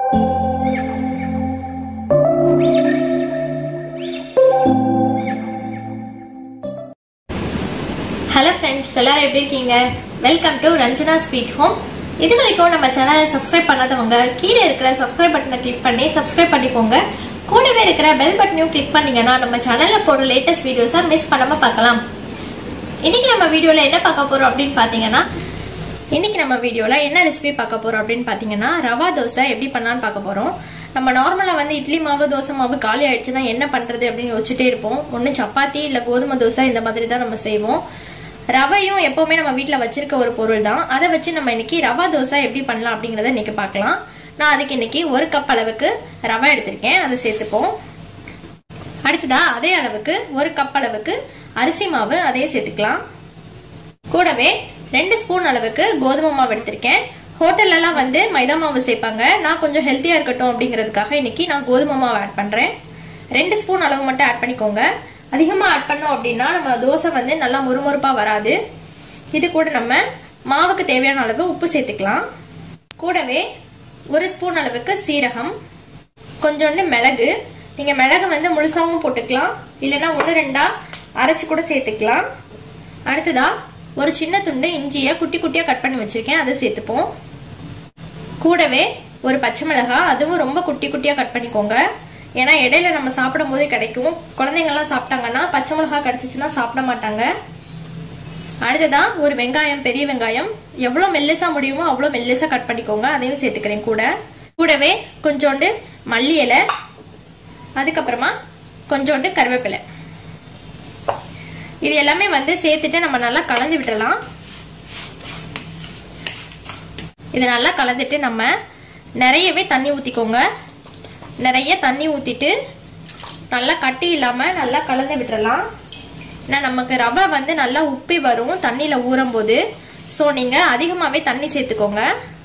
hello friends எல்லாரும் எப்படி இருக்கீங்க welcome to Ranjana sweet home இது வரைக்கும் நம்ம சேனலை சப்ஸ்கிரைப் பண்ணாதவங்க கீழே இருக்கிற சப்ஸ்கிரைப் பட்டனை கிளிக் பண்ணி சப்ஸ்கிரைப் பண்ணிக்கோங்க கூடவே இருக்கிற பெல் பட்டனையும் கிளிக் பண்ணீங்கன்னா நம்ம சேனலில் போடுற லேட்டஸ்ட் வீடியோஸை மிஸ் பண்ணாமல் பார்க்கலாம் இன்னைக்கு நம்ம வீடியோவில் என்ன பார்க்க போகிறோம் அப்படின்னு பார்த்தீங்கன்னா இன்னைக்கு நம்ம வீடியோவில் என்ன ரெசிபி பார்க்க போகிறோம் அப்படின்னு பார்த்தீங்கன்னா ரவா தோசை எப்படி பண்ணலான்னு பார்க்க போகிறோம் நம்ம நார்மலாக வந்து இட்லி மாவு தோசை மாவு காலி ஆயிடுச்சுன்னா என்ன பண்ணுறது அப்படின்னு யோசிச்சுட்டே இருப்போம் ஒன்று சப்பாத்தி இல்லை கோதுமை தோசை இந்த மாதிரி தான் நம்ம செய்வோம் ரவையும் எப்போவுமே நம்ம வீட்டில் வச்சிருக்க ஒரு பொருள் தான் அதை வச்சு நம்ம இன்னைக்கு ரவா தோசை எப்படி பண்ணலாம் அப்படிங்கிறத இன்னைக்கு பார்க்கலாம் நான் அதுக்கு இன்னைக்கு ஒரு கப் அளவுக்கு ரவை எடுத்திருக்கேன் அதை சேர்த்துப்போம் அடுத்ததா அதே அளவுக்கு ஒரு கப் அளவுக்கு அரிசி மாவு அதையும் சேர்த்துக்கலாம் கூடவே ரெண்டு ஸ்பூன் அளவுக்கு கோதுமை மாவு எடுத்திருக்கேன் ஹோட்டல்லலாம் வந்து மைதா மாவு சேர்ப்பாங்க நான் கொஞ்சம் ஹெல்த்தியாக இருக்கட்டும் அப்படிங்கிறதுக்காக இன்னைக்கு நான் கோதுமை மாவு ஆட் பண்ணுறேன் ரெண்டு ஸ்பூன் அளவு மட்டும் ஆட் பண்ணிக்கோங்க அதிகமாக ஆட் பண்ணோம் அப்படின்னா நம்ம தோசை வந்து நல்லா முறுமுறுப்பாக வராது இது கூட நம்ம மாவுக்கு தேவையான அளவு உப்பு சேர்த்துக்கலாம் கூடவே ஒரு ஸ்பூன் அளவுக்கு சீரகம் கொஞ்சோண்டு மிளகு நீங்கள் மிளகு வந்து முழுசாகவும் போட்டுக்கலாம் இல்லைன்னா ஒன்று ரெண்டா அரைச்சி கூட சேர்த்துக்கலாம் அடுத்ததா ஒரு சின்ன துண்டு இஞ்சியை குட்டி குட்டியாக கட் பண்ணி வச்சிருக்கேன் அதை சேர்த்துப்போம் கூடவே ஒரு பச்சை மிளகாய் அதுவும் ரொம்ப குட்டி குட்டியாக கட் பண்ணிக்கோங்க ஏன்னா இடையில நம்ம சாப்பிடும் போதே கிடைக்கும் குழந்தைங்கள்லாம் சாப்பிட்டாங்கன்னா பச்சை மிளகாய் கிடச்சிச்சின்னா சாப்பிட மாட்டாங்க அடுத்ததா ஒரு வெங்காயம் பெரிய வெங்காயம் எவ்வளோ மெல்லிசா முடியுமோ அவ்வளோ மெல்லிசா கட் பண்ணிக்கோங்க அதையும் சேர்த்துக்கிறேன் கூட கூடவே கொஞ்சோண்டு மல்லி இலை அதுக்கப்புறமா கொஞ்சோண்டு கருவேப்பிலை இது எல்லாமே வந்து சேர்த்துட்டு நம்ம நல்லா கலந்து விட்டுறலாம் இதை நல்லா கலந்துட்டு நம்ம நிறையவே தண்ணி ஊற்றிக்கோங்க நிறைய தண்ணி ஊற்றிட்டு நல்லா கட்டி இல்லாமல் நல்லா கலந்து விட்டுறலாம் ஏன்னா நமக்கு ரவை வந்து நல்லா உப்பி வரும் தண்ணியில் ஊறும் போது ஸோ நீங்கள் அதிகமாகவே தண்ணி சேர்த்துக்கோங்க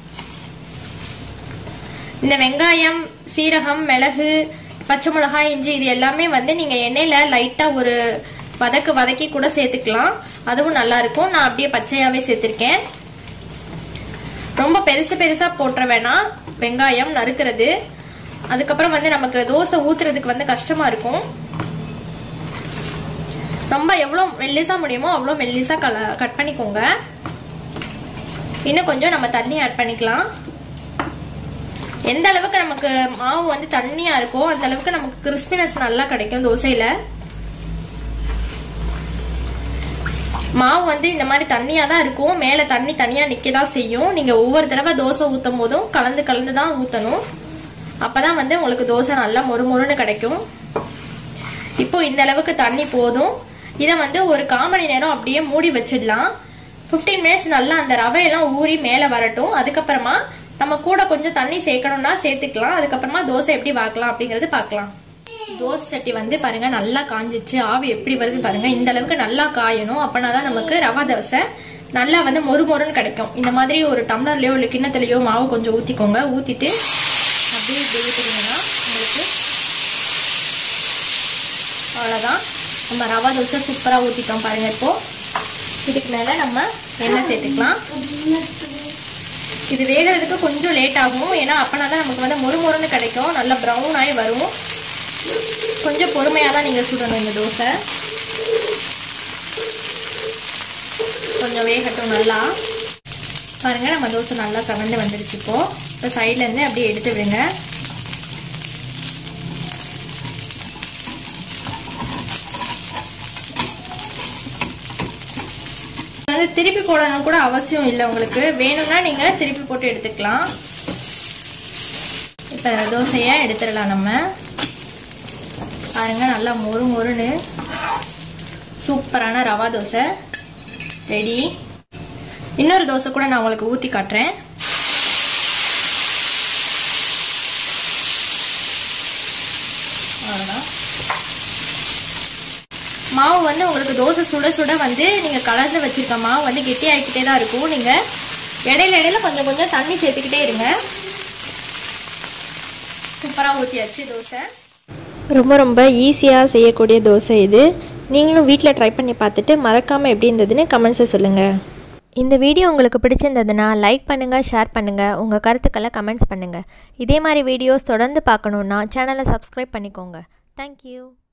இந்த வெங்காயம் சீரகம் மிளகு பச்சை மிளகாய் இஞ்சி இது எல்லாமே வந்து நீங்கள் எண்ணெயில் லைட்டாக ஒரு வதக்கு வதக்கி கூட சேர்த்துக்கலாம் அதுவும் நல்லா இருக்கும் நான் அப்படியே பச்சையாகவே சேர்த்துருக்கேன் ரொம்ப பெருசு பெருசாக போட்டுற வேணாம் வெங்காயம் நறுக்கிறது அதுக்கப்புறம் வந்து நமக்கு தோசை ஊத்துறதுக்கு வந்து கஷ்டமாக இருக்கும் ரொம்ப எவ்வளோ மெல்லிசா முடியுமோ அவ்வளோ மெல்லிசா கல கட் பண்ணிக்கோங்க இன்னும் கொஞ்சம் நம்ம தண்ணி ஆட் பண்ணிக்கலாம் எந்த அளவுக்கு நமக்கு மாவு வந்து தண்ணியாக இருக்கோ அந்த அளவுக்கு நமக்கு கிறிஸ்பினஸ் நல்லா கிடைக்கும் தோசையில் மாவு வந்து இந்த மாதிரி தண்ணியாக தான் இருக்கும் மேலே தண்ணி தனியாக நிற்க தான் செய்யும் நீங்கள் ஒவ்வொரு தடவை தோசை ஊற்றும் போதும் கலந்து கலந்து தான் ஊற்றணும் அப்போ தான் வந்து உங்களுக்கு தோசை நல்லா மொறு மொறுன்னு கிடைக்கும் இப்போ இந்த அளவுக்கு தண்ணி போதும் இதை வந்து ஒரு கால் மணி நேரம் அப்படியே மூடி வச்சிடலாம் ஃபிஃப்டீன் மினிட்ஸ் நல்லா அந்த ரவையெல்லாம் ஊறி மேலே வரட்டும் அதுக்கப்புறமா நம்ம கூட கொஞ்சம் தண்ணி சேர்க்கணும்னா சேர்த்துக்கலாம் அதுக்கப்புறமா தோசை எப்படி வாக்கலாம் அப்படிங்கிறது பார்க்கலாம் தோசை சட்டி வந்து பாருங்க நல்லா காஞ்சிச்சு ஆவி எப்படி வருது பாருங்க இந்த அளவுக்கு நல்லா காயணும் அப்பனா தான் நமக்கு ரவா தோசை நல்லா வந்து மொறு மொறுன்னு கிடைக்கும் இந்த மாதிரி ஒரு டம்ளர்லயோ இல்லை கிண்ணத்துலயோ மாவு கொஞ்சம் ஊற்றிக்கோங்க ஊற்றிட்டு அப்படியே இப்படி ஊற்றினீங்கன்னா உங்களுக்கு அவ்வளோதான் நம்ம ரவா தோசை சூப்பராக ஊற்றிட்டோம் பாருங்க இப்போ இதுக்கு மேலே நம்ம எண்ணெய் சேர்த்துக்கலாம் இது வேகிறதுக்கு கொஞ்சம் லேட் ஆகும் ஏன்னா அப்போனா தான் நமக்கு வந்து மொறு மொறுன்னு கிடைக்கும் நல்லா ப்ரௌன் ஆகி வரும் கொஞ்சம் பொறுமையாக தான் நீங்கள் சுடணும் இந்த தோசை கொஞ்சம் வேகட்டும் நல்லா பாருங்கள் நம்ம தோசை நல்லா சவந்து வந்துடுச்சு இப்போ இப்போ சைட்லேருந்து அப்படியே எடுத்து விடுங்க வந்து திருப்பி போடணும் கூட அவசியம் இல்லை உங்களுக்கு வேணும்னா நீங்கள் திருப்பி போட்டு எடுத்துக்கலாம் இப்போ தோசையை எடுத்துடலாம் நம்ம பாருங்க நல்லா மொறு மொறுன்னு சூப்பரான ரவா தோசை ரெடி இன்னொரு தோசை கூட நான் உங்களுக்கு ஊற்றி காட்டுறேன் அவ்வளோதான் மாவு வந்து உங்களுக்கு தோசை சுட சுட வந்து நீங்கள் கலந்து வச்சுருக்க மாவு வந்து கெட்டி ஆகிக்கிட்டே தான் இருக்கும் நீங்கள் இடையில இடையில கொஞ்சம் கொஞ்சம் தண்ணி சேர்த்துக்கிட்டே இருங்க சூப்பராக ஊற்றியாச்சு தோசை ரொம்ப ரொம்ப ஈஸியாக செய்யக்கூடிய தோசை இது நீங்களும் வீட்டில் ட்ரை பண்ணி பார்த்துட்டு மறக்காமல் எப்படி இருந்ததுன்னு கமெண்ட்ஸை சொல்லுங்கள் இந்த வீடியோ உங்களுக்கு பிடிச்சிருந்ததுன்னா லைக் பண்ணுங்கள் ஷேர் பண்ணுங்கள் உங்கள் கருத்துக்களை கமெண்ட்ஸ் பண்ணுங்கள் இதே மாதிரி வீடியோஸ் தொடர்ந்து பார்க்கணுன்னா சேனலை சப்ஸ்கிரைப் பண்ணிக்கோங்க தேங்க்யூ